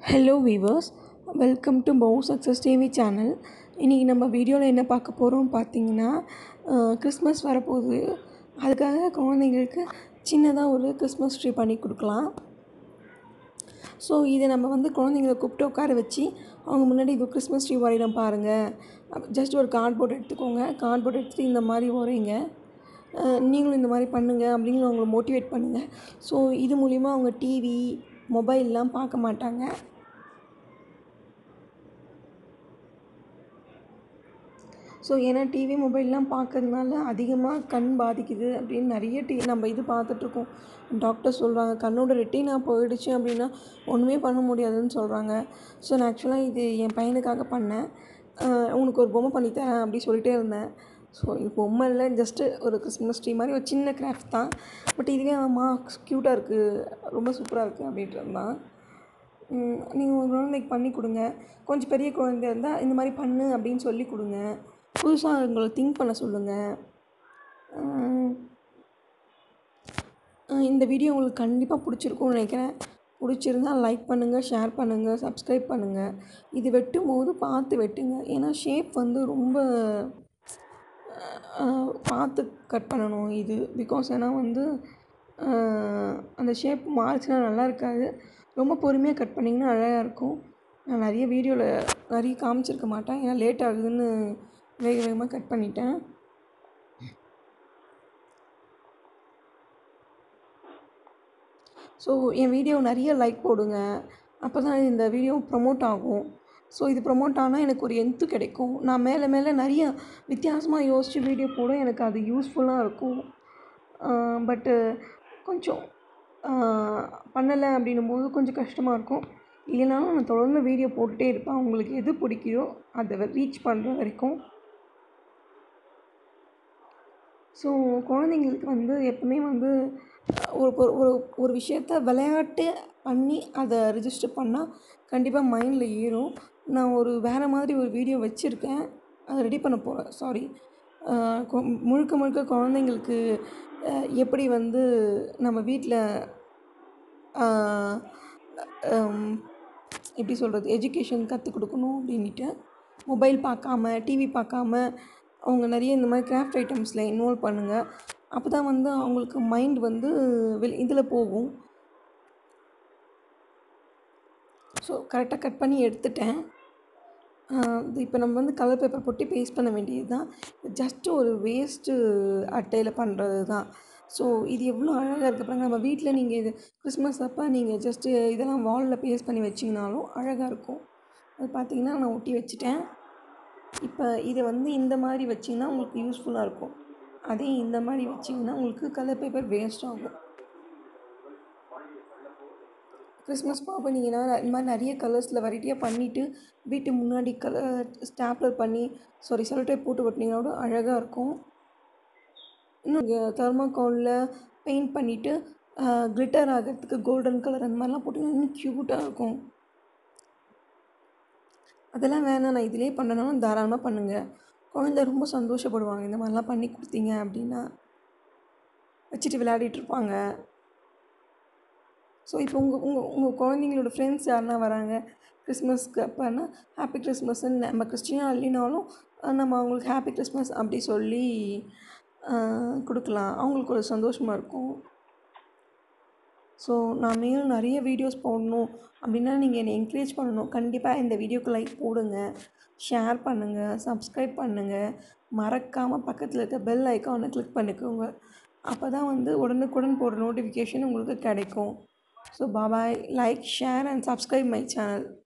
hello viewers welcome to பவு success TV channel இன்றைக்கி நம்ம வீடியோவில் என்ன பார்க்க போகிறோம் பார்த்தீங்கன்னா கிறிஸ்மஸ் வரப்போகுது அதுக்காக குழந்தைங்களுக்கு சின்னதாக ஒரு கிறிஸ்மஸ் ட்ரீ பண்ணி கொடுக்கலாம் ஸோ இதை நம்ம வந்து குழந்தைங்கள கூப்பிட்டு உட்கார வச்சு அவங்க முன்னாடி இது கிறிஸ்மஸ் ட்ரீ வரையிடம் பாருங்கள் ஜஸ்ட் ஒரு கார்ட்போர்ட் எடுத்துக்கோங்க கார்ட்போர்ட் எடுத்துகிட்டு இந்த மாதிரி வரைங்க அஹ் நீங்களும் இந்த மாதிரி பண்ணுங்கள் அப்படின்னு அவங்கள மோட்டிவேட் பண்ணுங்கள் ஸோ இது மூலிமா அவங்க டிவி மொபைல்லாம் பார்க்க மாட்டாங்க ஸோ ஏன்னா டிவி மொபைல்லாம் பார்க்கறதுனால அதிகமாக கண் பாதிக்குது அப்படின்னு நிறைய டி நம்ம இது பார்த்துட்ருக்கோம் டாக்டர் சொல்கிறாங்க கண்ணோட ரெட்டினா போயிடுச்சு அப்படின்னா ஒன்றுமே பண்ண முடியாதுன்னு சொல்கிறாங்க ஸோ நான் ஆக்சுவலாக இது என் பையனுக்காக பண்ணேன் அஹ் உனக்கு ஒரு பொம்மை பண்ணித்தரேன் அப்படி சொல்லிட்டே இருந்தேன் ஸோ இது பொம்மை இல்லை ஜஸ்ட்டு ஒரு கிறிஸ்மஸ் ட்ரீ மாதிரி ஒரு சின்ன கிராஃப்ட் தான் பட் இதுவே ஆமா க்யூட்டாக இருக்குது ரொம்ப சூப்பராக இருக்குது அப்படின்ட்டு இருந்தான் நீங்கள் உங்கள் குழந்தைக்கு பண்ணி கொடுங்க கொஞ்சம் பெரிய குழந்தை இருந்தால் இந்த மாதிரி பண்ணு அப்படின்னு சொல்லி கொடுங்க புதுசாக உங்களை திங்க் பண்ண சொல்லுங்கள் இந்த வீடியோ உங்களுக்கு கண்டிப்பாக பிடிச்சிருக்கும்னு நினைக்கிறேன் பிடிச்சிருந்தா லைக் பண்ணுங்கள் ஷேர் பண்ணுங்கள் சப்ஸ்கிரைப் பண்ணுங்கள் இது வெட்டும் போது பார்த்து வெட்டுங்க ஏன்னா ஷேப் வந்து ரொம்ப அஹ், பார்த்து கட் பண்ணணும் இது பிகாஸ் ஏன்னா வந்து அஹ், அந்த ஷேப் மாறிச்சுன்னா நல்லா இருக்காது ரொம்ப பொறுமையாக கட் பண்ணிங்கன்னா அழகாக இருக்கும் நான் நிறைய வீடியோவில் நிறைய காமிச்சிருக்க மாட்டேன் ஏன்னா லேட் ஆகுதுன்னு வேக வேகமாக கட் பண்ணிட்டேன் ஸோ என் வீடியோ நிறைய லைக் போடுங்க அப்போ தான் இந்த வீடியோ ப்ரமோட் ஆகும் ஸோ இது ப்ரமோட் ஆனால் எனக்கு ஒரு எந்து கிடைக்கும் நான் மேலே மேலே நிறைய வித்தியாசமாக யோசித்து வீடியோ போட எனக்கு அது யூஸ்ஃபுல்லாக இருக்கும் பட்டு கொஞ்சம் பண்ணலை அப்படின்னும் போது கொஞ்சம் கஷ்டமாக இருக்கும் இல்லைனாலும் நான் தொடர்ந்து வீடியோ போட்டுகிட்டே இருப்பேன் உங்களுக்கு எது பிடிக்குதோ அதை ரீச் பண்ணுற வரைக்கும் ஸோ குழந்தைங்களுக்கு வந்து எப்பவுமே வந்து ஒரு ஒரு- ஒரு ஒரு விஷயத்த விளையாட்டு பண்ணி அதை ரிஜிஸ்டர் பண்ணால் கண்டிப்பாக மைண்டில் ஏறும் நான் ஒரு வேறு மாதிரி ஒரு வீடியோ வச்சுருக்கேன் அதை ரெடி பண்ண போகிறேன் சாரி முழுக்க முழுக்க குழந்தைங்களுக்கு அஹ், எப்படி வந்து நம்ம வீட்டில் எப்படி சொல்கிறது எஜுகேஷன் கற்றுக் கொடுக்கணும் அப்படின்ட்டு மொபைல் பார்க்காம டிவி பார்க்காம அவங்க நிறைய இந்த மாதிரி கிராஃப்ட் ஐட்டம்ஸில் இன்வால்வ் பண்ணுங்கள் அப்போ தான் வந்து அவங்களுக்கு மைண்ட் வந்து வெளி இதில் போகும் ஸோ கரெக்டாக கட் பண்ணி எடுத்துட்டேன் இப்போ நம்ம வந்து கலர் பேப்பர் போட்டு பேஸ்ட் பண்ண வேண்டியது தான் ஜஸ்ட்டு ஒரு வேஸ்ட்டு அட்டையில் பண்ணுறது தான் ஸோ இது எவ்வளோ அழகாக இருக்குது பாருங்க நம்ம வீட்டில் நீங்கள் இது கிறிஸ்மஸ் அப்போ நீங்கள் ஜஸ்ட்டு இதெல்லாம் வாலில் பேஸ்ட் பண்ணி வச்சிங்கனாலும் அழகாக இருக்கும் அது பார்த்தீங்கன்னா நான் ஒட்டி வச்சுட்டேன் இப்போ இதை வந்து இந்த மாதிரி வச்சிங்கன்னா உங்களுக்கு யூஸ்ஃபுல்லாக இருக்கும் அதே இந்த மாதிரி வச்சிங்கன்னா உங்களுக்கு கலர் பேப்பர் வேஸ்ட் ஆகும் கிறிஸ்மஸ் பாப்பா நீங்கள் நான் இந்த மாதிரி நிறைய கலர்ஸில் வெரைட்டியாக பண்ணிவிட்டு வீட்டு முன்னாடி கலர் ஸ்டாப்லர் பண்ணி சாரி செலோடேப் போட்டு ஒட்டினீங்கன்னா கூட அழகாக இருக்கும் இன்னும் தெர்மாக்கோலில் பெயிண்ட் பண்ணிவிட்டு கிளிட்டர் ஆகிறதுக்கு கோல்டன் கலர் அந்த மாதிரிலாம் போட்டிங்கன்னா இன்னும் க்யூட்டாக இருக்கும் அதெல்லாம் வேணாம் நான் இதிலே பண்ணனாலும் தாராளமாக பண்ணுங்கள் குழந்தை ரொம்ப சந்தோஷப்படுவாங்க இந்த மாதிரிலாம் பண்ணி கொடுத்தீங்க அப்படின்னா வச்சுட்டு விளையாடிட்டு இருப்பாங்க ஸோ இப்போ உங்கள் உங்கள் உங்கள் குழந்தைங்களோட ஃப்ரெண்ட்ஸ் யாருன்னா வராங்க கிறிஸ்மஸ்க்கு அப்போனா ஹாப்பி கிறிஸ்மஸ்ன்னு நம்ம கிறிஸ்டினாக இல்லைனாலும் அஹ் நம்ம அவங்களுக்கு ஹாப்பி கிறிஸ்மஸ் அப்படி சொல்லி அஹ், கொடுக்கலாம் அவங்களுக்கு ஒரு சந்தோஷமாக இருக்கும் ஸோ நான் மேலும் நிறைய வீடியோஸ் போடணும் அப்படின்னா நீங்கள் என்னை என்கரேஜ் பண்ணணும் கண்டிப்பாக இந்த வீடியோக்கு லைக் போடுங்க ஷேர் பண்ணுங்கள் சப்ஸ்கிரைப் பண்ணுங்கள் மறக்காமல் பக்கத்தில் இருக்க பெல் ஐக்கானை கிளிக் பண்ணிக்கோங்க அப்போ தான் வந்து உடனுக்குடன் போடுற நோட்டிஃபிகேஷன் உங்களுக்கு கிடைக்கும் so bye bye like share and subscribe my channel